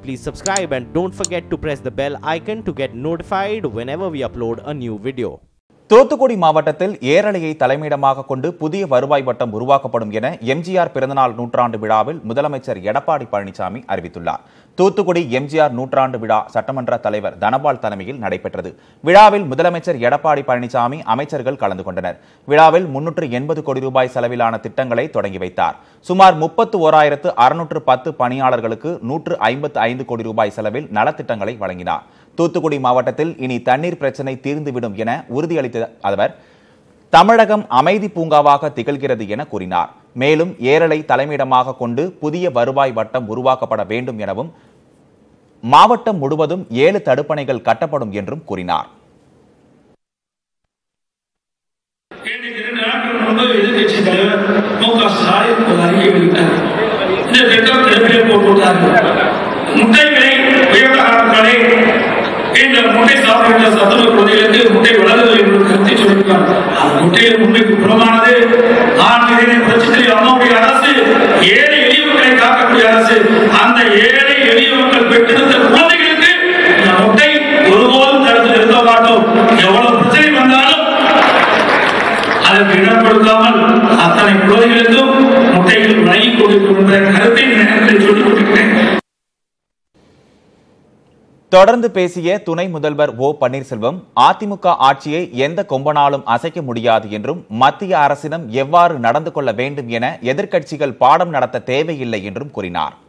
please subscribe and don't forget to press the bell icon to get notified whenever we upload a new video. Thoothukudi மாவட்டத்தில் ஏரலையை தலைமையிடமாக கொண்டு புதிய வருவாய் வட்டம் உருவாக்கப்படும் என எம்ஜிஆர் பிறந்தநாள் நூற்றாண்டு விழாவில் முதலமைச்சர் எடப்பாடி பழனிசாமி அறிவித்துள்ளார் தூத்துக்குடி எம்ஜிஆர் நூற்றாண்டு விழா சட்டமன்ற தலைவர் தனபால் தலைமையில் நடைபெற்றது விழாவில் முதலமைச்சர் எடப்பாடி பழனிசாமி அமைச்சர்கள் கலந்து கொண்டனர் விழாவில் முன்னூற்று எண்பது கோடி ரூபாய் செலவிலான திட்டங்களை தொடங்கி வைத்தார் சுமார் முப்பத்து ஓராயிரத்து அறுநூற்று பத்து பணியாளர்களுக்கு நூற்று ஐம்பத்து ஐந்து கோடி ரூபாய் செலவில் நலத்திட்டங்களை வழங்கினார் தூத்துக்குடி மாவட்டத்தில் இனி தண்ணீர் பிரச்சனை தீர்ந்துவிடும் என உறுதியளித்த அவர் தமிழகம் அமைதி பூங்காவாக திகழ்கிறது என கூறினார் மேலும் ஏரலை தலைமையிடமாக கொண்டு புதிய வருவாய் வட்டம் உருவாக்கப்பட வேண்டும் எனவும் மாவட்டம் முழுவதும் ஏழு தடுப்பணைகள் கட்டப்படும் என்றும் கூறினார் இன்னைக்கு இரண்டு நாட்கள் முன்பு எதிர்க்கட்சி தலைவர் மு க ஸ்டாலின் ஒரு அறிக்கை வெளியிட்டார் இந்த திட்டம் கிடப்பிலே போட்டுள்ளார்கள் முட்டை விலை உயர்ந்த காரணத்தாலே இந்த முட்டை சாப்பிடுகின்ற சத்துணவு குழந்தைகளுக்கு முட்டை வளருவது என்று கருத்தை சொல்லியிருக்கார் அது முட்டையில் உண்மைக்கு புறமானது நான் இதனை புரட்சித்தலைவர் அம்மாவுடைய அரசு ஏழை எளிய மக்களை காக்கக்கூடிய அரசு அந்த ஏழை எளிய மக்கள் பெற்றெடுத்த குழந்தைகளுக்கு இந்த முட்டை ஒருபோதும் தடுத்து நிறுத்த மாட்டோம் எவ்வளவு பிரச்சனை வந்தாலும் அதற்கு இடம் கொடுக்காமல் அத்தனை குழந்தைகளுக்கும் முட்டைகள் வழங்கி கொடுக்கும் என்ற கருத்தை இந்த நேரத்தில் சொல்லிக் கொண்டிருக்கிறேன் தொடர்ந்து பேசிய துணை முதல்வர் ஓ பன்னீர்செல்வம் அதிமுக ஆட்சியை எந்த கொம்பனாலும் அசைக்க முடியாது என்றும் மத்திய அரசிடம் எவ்வாறு நடந்து கொள்ள வேண்டும் என எதிர்க்கட்சிகள் பாடம் நடத்த தேவையில்லை என்றும் கூறினார்